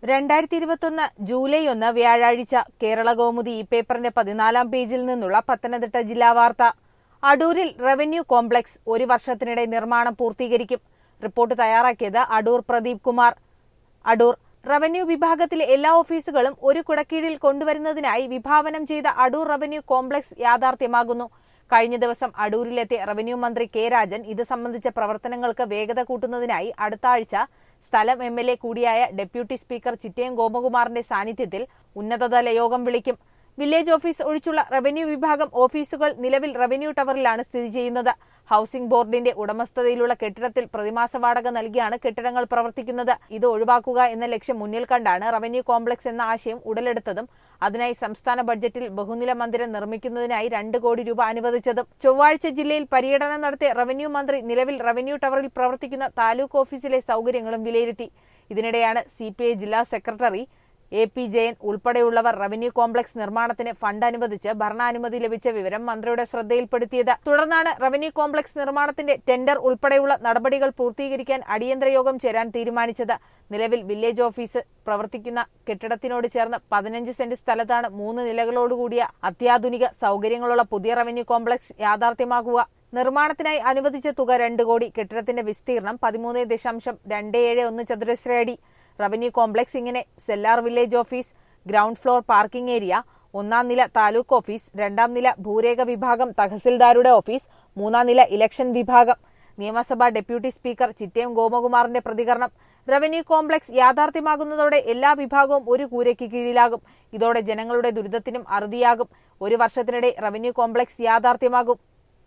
രണ്ടായിരത്തി ഇരുപത്തൊന്ന് ജൂലൈ ഒന്ന് വ്യാഴാഴ്ച കേരള കൗമുദി ഈ പേപ്പറിന്റെ പതിനാലാം പേജിൽ നിന്നുള്ള പത്തനംതിട്ട ജില്ലാ വാർത്ത അടൂരിൽ റവന്യൂ കോംപ്ലക്സ് ഒരു വർഷത്തിനിടെ നിർമ്മാണം പൂർത്തീകരിക്കും റിപ്പോർട്ട് തയ്യാറാക്കിയത് അടൂർ പ്രദീപ് കുമാർ അടൂർ റവന്യൂ വിഭാഗത്തിലെ എല്ലാ ഓഫീസുകളും ഒരു കുടക്കീഴിൽ കൊണ്ടുവരുന്നതിനായി വിഭാവനം ചെയ്ത അടൂർ റവന്യൂ കോംപ്ലക്സ് യാഥാർത്ഥ്യമാകുന്നു കഴിഞ്ഞ ദിവസം അടൂരിലെത്തിയ റവന്യൂ മന്ത്രി കെ രാജൻ ഇത് സംബന്ധിച്ച പ്രവർത്തനങ്ങൾക്ക് വേഗത കൂട്ടുന്നതിനായി അടുത്ത ആഴ്ച സ്ഥലം എം എൽ എ കൂടിയായ ഡെപ്യൂട്ടി സ്പീക്കർ ചിറ്റയം ഗോപകുമാറിന്റെ സാന്നിധ്യത്തിൽ ഉന്നതതല യോഗം വിളിക്കും വില്ലേജ് ഓഫീസ് ഒഴിച്ചുള്ള റവന്യൂ വിഭാഗം ഓഫീസുകൾ നിലവിൽ റവന്യൂ ടവറിലാണ് സ്ഥിതി ചെയ്യുന്നത് ഹൌസിംഗ് ബോർഡിന്റെ ഉടമസ്ഥതയിലുള്ള കെട്ടിടത്തിൽ പ്രതിമാസ വാടക നൽകിയാണ് കെട്ടിടങ്ങൾ പ്രവർത്തിക്കുന്നത് ഇത് ഒഴിവാക്കുക എന്ന ലക്ഷ്യം മുന്നിൽ കണ്ടാണ് റവന്യൂ കോംപ്ലക്സ് എന്ന ആശയം ഉടലെടുത്തതും അതിനായി സംസ്ഥാന ബഡ്ജറ്റിൽ ബഹുനില മന്ദിരം നിർമ്മിക്കുന്നതിനായി രണ്ട് കോടി രൂപ അനുവദിച്ചതും ചൊവ്വാഴ്ച ജില്ലയിൽ പര്യടനം നടത്തിയ റവന്യൂ മന്ത്രി നിലവിൽ റവന്യൂ ടവറിൽ പ്രവർത്തിക്കുന്ന താലൂക്ക് ഓഫീസിലെ സൌകര്യങ്ങളും വിലയിരുത്തി ഇതിനിടെയാണ് സി ജില്ലാ സെക്രട്ടറി എ പി ജയൻ ഉൾപ്പെടെയുള്ളവർ റവന്യൂ കോംപ്ലക്സ് നിർമ്മാണത്തിന് ഫണ്ട് അനുവദിച്ച് ഭരണാനുമതി ലഭിച്ച വിവരം മന്ത്രിയുടെ ശ്രദ്ധയിൽപ്പെടുത്തിയത് തുടർന്നാണ് റവന്യൂ കോംപ്ലക്സ് നിർമ്മാണത്തിന്റെ ടെൻഡർ ഉൾപ്പെടെയുള്ള നടപടികൾ പൂർത്തീകരിക്കാൻ അടിയന്തര യോഗം ചേരാൻ തീരുമാനിച്ചത് നിലവിൽ വില്ലേജ് ഓഫീസ് പ്രവർത്തിക്കുന്ന കെട്ടിടത്തിനോട് ചേർന്ന് പതിനഞ്ച് സെന്റ് സ്ഥലത്താണ് മൂന്ന് നിലകളോടുകൂടിയ അത്യാധുനിക സൗകര്യങ്ങളുള്ള പുതിയ റവന്യൂ കോംപ്ലക്സ് യാഥാർത്ഥ്യമാകുക നിർമ്മാണത്തിനായി അനുവദിച്ച തുക രണ്ട് കോടി കെട്ടിടത്തിന്റെ വിസ്തീർണം പതിമൂന്ന് ദശാംശം രണ്ട് ഏഴ് ഒന്ന് ചതുരശ്ര അടി റവന്യൂ കോംപ്ലക്സ് ഇങ്ങനെ cellar village office ground floor parking area ഒന്നാം നില താലൂക്ക് ഓഫീസ് രണ്ടാം നില ഭൂരേഖ വിഭാഗം തഹസിൽദാരുടെ ഓഫീസ് മൂന്നാം നില ഇലക്ഷൻ വിഭാഗം നിയമസഭാ ഡെപ്യൂട്ടി സ്പീക്കർ ചിറ്റയം ഗോപകുമാറിന്റെ പ്രതികരണം റവന്യൂ കോംപ്ലക്സ് യാഥാർത്ഥ്യമാകുന്നതോടെ എല്ലാ വിഭാഗവും ഒരു കൂരയ്ക്ക് കീഴിലാകും ഇതോടെ ജനങ്ങളുടെ ദുരിതത്തിനും അറുതിയാകും ഒരു വർഷത്തിനിടെ റവന്യൂ കോംപ്ലക്സ് യാഥാർത്ഥ്യമാകും